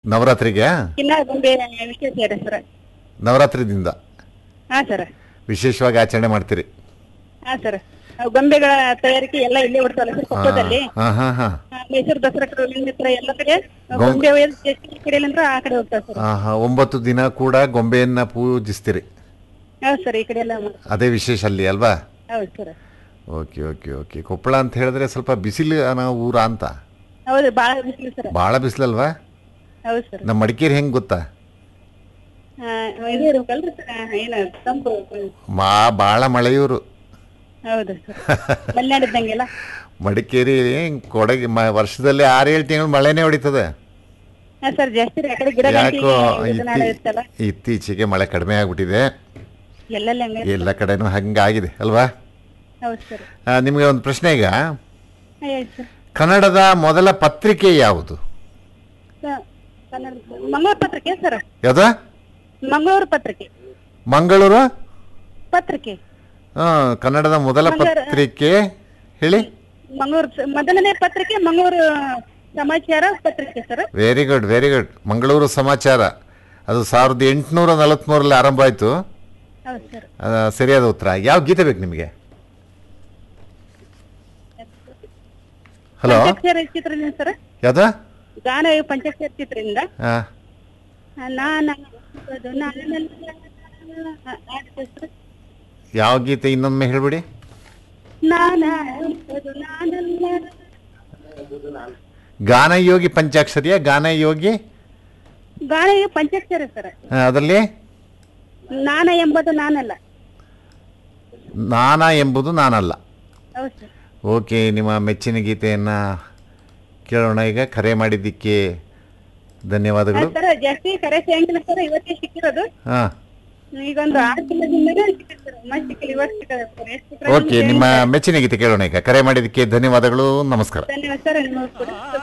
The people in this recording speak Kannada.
ನವರಾತ್ರಿಗೆ ಇನ್ನ ಗೊಂಬೆ ವಿಶೇಷ ಇದೆ ಸರ್ ನವರಾತ್ರಿದಿಂದ ಹಾ ಸರ್ ವಿಶೇಷವಾಗಿ ಆಚರಣೆ ಮಾಡ್ತೀರಿ ಹಾ ಸರ್ ಗೊಂಬೆಗಳ ತಯಾರಿಕೆ ಎಲ್ಲ ಇಲ್ಲೇ ಬಿಡ್ತಾವಲ್ಲ ಸರ್ ಕೊಪ್ಪದಲ್ಲಿ ಹಾ ಹಾ ಹಾ ಆ, ಮೈಸೂರು ದಸರಾ ಕಡೆ ಹತ್ರ ಎಲ್ಲ ಕಡೆ ಗೊಂಬೆ ಒಯ್ದು ಎಷ್ಟು ಕಡೆಯಿಂದ ಆ ಕಡೆ ಹೋಗ್ತಾವ ಸರ್ ಹಾ ಹಾ ಒಂಬತ್ತು ದಿನ ಕೂಡ ಗೊಂಬೆಯನ್ನ ಪೂಜಿಸ್ತೀರಿ ಹೌದು ಸರ್ ಈ ಕಡೆ ಎಲ್ಲ ಮಾಡ್- ಅದೇ ವಿಶೇಷ ಅಲ್ಲಿ ಅಲ್ವಾ ಹೌದು sir okay okay okay Koppal ಅಂತ ಹೇಳಿದ್ರೆ ಸ್ವಲ್ಪ ಬಿಸಿಲು ಅನ್ನೋ ಊರ ಅಂತ ಹೌದು ಭಾಳ ಬಿಸಿಲು ಸರ್ ಭಾಳ ಬಿಸಿಲಲ್ವಾ ಹೌದು ಸರ್ ನಮ್ಮ ಮಡಿಕೇರಿ ಹೆಂಗೆ ಗೊತ್ತಾ ಆ, ಇದು ಇರ್ಬೇಕಲ್ರಿ ಸರ್ ಆ, ಏನು ತಂಪು ಮಾ ಭಾಳ ಮಳೆಯೂರು ಹೌದು ಸರ್ ಮಲೆನಾಡಿದ್ದಂಗೆಲ್ಲ ಮಡಿಕೇರಿ ಕೊಡಗಿ ಮ ವರ್ಷದಲ್ಲಿ ಆರು ಏಳು ತಿಂಗಳು ಮಳೆನೇ ಹೊಡಿತದೆ ಹಾ ಸರ್ ಜಾಸ್ತಿ ರೀ ಆ ಕಡೆ ಗಿಡ ಯಾಕೋ ನಾಡ ಇರ್ತಲ್ಲ ಇತ್ತೀ- ಇತ್ತೀಚೆಗೆ ಮಳೆ ಕಡಿಮೆ ಆಗ್ಬಿಟ್ಟಿದೆ ಎಲ್ಲೆಲ್ಲ ಹಂಗೆ ಎಲ್ಲ ಕಡೆನೂ ಹಂಗಾಗಿದೆ ಅಲ್ವಾ ಹೌದು ಸರ್ ಆ, ನಿಮಗೆ ಒಂದು ಪ್ರಶ್ನೆ ಈಗ ಆಯ್ತು ಸರ್ ಕನ್ನಡದ ಮೊದಲ ಪತ್ರಿಕೆ ಯಾವುದು ಸ- ಕನ್ನಡ ಮಂಗಳೂರು ಪತ್ರಿಕೆ ಸರ್ ಯಾವ್ದು ಮಂಗಳೂರು ಪತ್ರಿಕೆ ಮಂಗಳೂರು ಪತ್ರಿಕೆ ಆ, ಕನ್ನಡದ ಮೊದಲ ಮಂಗಳೂರು- ಪತ್ರಿಕೆ ಹೇಳಿ ಮಂಗಳೂರು ಸ- ಮೊದಲನೇ ಪತ್ರಿಕೆ ಮಂಗಳೂರು ಸಮಾಚಾರ ಪತ್ರಿಕೆ sir very good very good Mangaluru Samachara ಅದು ಸಾವಿರದ ಎಂಟುನೂರ ನಲವತ್ತ್ಮೂರಲ್ಲಿ ಆರಂಭ ಆಯಿತು ಹೌದು ಸರ್ ಸರಿಯಾದ ಉತ್ತರ ಯಾವ ಗೀತೆ ಬೇಕು ನಿಮಗೆ ಹಲೋ ಪಂಚಾಕ್ಷರ ಚಿತ್ರದಿಂದ ಸರ್ ಯಾವ್ದು ಗಾನ ಪಂಚಾಕ್ಷರ ಚಿತ್ರದಿಂದ ಹಾಂ ನಾನ ಅದು ನಾನಲ್ಲ ಆ, ಆಡ್ತೇವೆ ಸರ್. ಯಾವ ಗೀತೆ ಇನ್ನೊಮ್ಮೆ ಹೇಳ್ಬಿಡಿ ನಾನ ಅದು ನಾನಲ್ಲ ಗಾನಯೋಗಿ ಪಂಚಾಕ್ಷರಿಯ ಗಾನಯೋಗಿ ಗಾನ ಪಂಚಾಕ್ಷರ ಸರ್ ಆ, ಅದರಲ್ಲಿ ನಾನ ಎಂಬುದು ನಾನಲ್ಲ ನಾನ ಎಂಬುದು ನಾನಲ್ಲ ಹೌದು ಸರ್ ಓಕೆ ನಿಮ್ಮ ಮೆಚ್ಚಿನ ಗೀತೆಯನ್ನು ಕೇಳೋಣ ಈಗ ಕರೆ ಮಾಡಿದ್ದಕ್ಕೆ ಧನ್ಯವಾದಗಳು ಸರ್ ಜಾಸ್ತಿ ಕರೆ ಸಿಗಂಗಿಲ್ಲ ಸರ್ ಇವತ್ತೇ ಸಿಕ್ಕಿರೋದು ಹಾಂ ಈಗ ಒಂದು ಆರು ತಿಂಗಳಿಂದಲೇ ಸಿಕ್ಕಿದೆ ಸರ್ ಮತ್ತೆ ಸಿಕ್ಕಿಲ್ಲ ಇವತ್ತು ಸಿಕ್ಕಿದೆ ಸರ್ ಎಷ್ಟು ಸಿಕ್ಕಿದ್ರೆ ಓಕೆ ನಿಮ್ಮ ಮೆಚ್ಚಿನ ಗೀತೆ ಕೇಳೋಣ ಈಗ ಕರೆ ಮಾಡಿದ್ದಕ್ಕೆ ಧನ್ಯವಾದಗಳು ನಮಸ್ಕಾರ ಧನ್ಯವಾದ ಸರ್ ನಿಮಗೆ ಕೂಡ